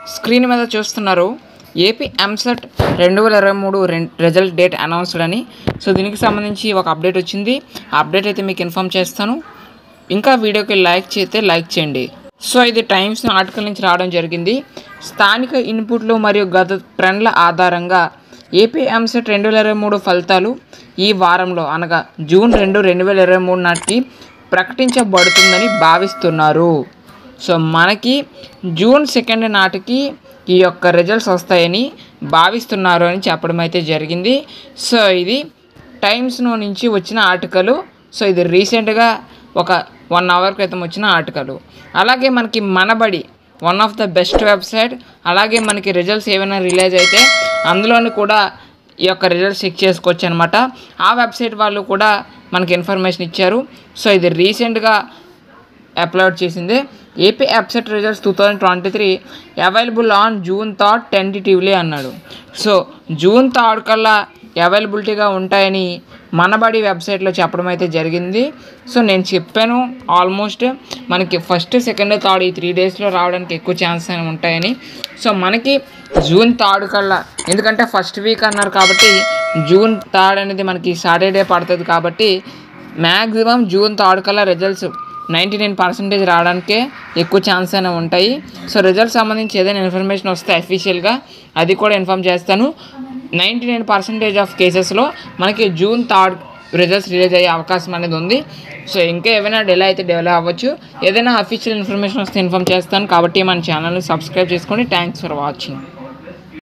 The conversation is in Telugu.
స్క్రీన్ మీద చూస్తున్నారు ఏపీ ఎంసెట్ రెండు వేల ఇరవై మూడు రిజల్ట్ డేట్ అనౌన్స్డ్ అని సో దీనికి సంబంధించి ఒక అప్డేట్ వచ్చింది ఆ అప్డేట్ అయితే మీకు ఇన్ఫామ్ చేస్తాను ఇంకా వీడియోకి లైక్ చేస్తే లైక్ చేయండి సో ఇది టైమ్స్ ఆర్టికల్ నుంచి రావడం జరిగింది స్థానిక ఇన్పుట్లు మరియు గత ట్రెండ్ల ఆధారంగా ఏపీ ఎంసెట్ రెండు వేల ఇరవై మూడు ఫలితాలు ఈ వారంలో అనగా జూన్ రెండు రెండు వేల ఇరవై మూడు నాటికి ప్రకటించబడుతుందని భావిస్తున్నారు సో మనకి జూన్ సెకండ్ నాటికి ఈ యొక్క రిజల్ట్స్ వస్తాయని భావిస్తున్నారు అని చెప్పడం అయితే జరిగింది సో ఇది టైమ్స్లో నుంచి వచ్చిన ఆర్టికల్ సో ఇది రీసెంట్గా ఒక వన్ అవర్ క్రితం వచ్చిన ఆర్టికల్ అలాగే మనకి Manabadi one of the best website అలాగే మనకి రిజల్ట్స్ ఏమైనా రిలీజ్ అయితే అందులోని కూడా ఈ యొక్క రిజల్ట్స్ చెక్ చేసుకోవచ్చు అనమాట ఆ వెబ్సైట్ వాళ్ళు కూడా మనకి ఇన్ఫర్మేషన్ ఇచ్చారు సో ఇది రీసెంట్గా అప్లోడ్ చేసింది AP website results two thousand twenty three available on June third tentatively అన్నాడు సో జూన్ థర్డ్ కల్లా అవైలబిలిటీగా ఉంటాయని మనబడి వెబ్సైట్లో చెప్పడం అయితే జరిగింది సో నేను చెప్పాను ఆల్మోస్ట్ మనకి ఫస్ట్ సెకండ్ థర్డ్ ఈ త్రీ డేస్లో రావడానికి ఎక్కువ ఛాన్స్ అని ఉంటాయని సో మనకి జూన్ థర్డ్ కల్లా ఎందుకంటే ఫస్ట్ వీక్ అన్నారు కాబట్టి జూన్ థర్డ్ అనేది మనకి సాటర్డే పడుతుంది కాబట్టి మ్యాక్సిమం జూన్ థర్డ్ కల్లా రిజల్ట్స్ నైంటీ నైన్ పర్సెంటేజ్ రావడానికే ఎక్కువ ఛాన్స్ అయినా ఉంటాయి సో రిజల్ట్ సంబంధించి ఏదైనా ఇన్ఫర్మేషన్ వస్తే అఫీషియల్గా అది కూడా ఇన్ఫామ్ చేస్తాను నైంటీ నైన్ పర్సెంటేజ్ ఆఫ్ కేసెస్లో మనకి జూన్ థర్డ్ రిజల్ట్స్ రిలీజ్ అయ్యే అవకాశం అనేది ఉంది సో ఇంకా ఏమైనా డిలే అయితే డిలే అవ్వచ్చు ఏదైనా అఫీషియల్ ఇన్ఫర్మేషన్ వస్తే ఇన్ఫామ్ చేస్తాను కాబట్టి మన ఛానల్ని సబ్స్క్రైబ్ చేసుకోండి థ్యాంక్స్ ఫర్ వాచింగ్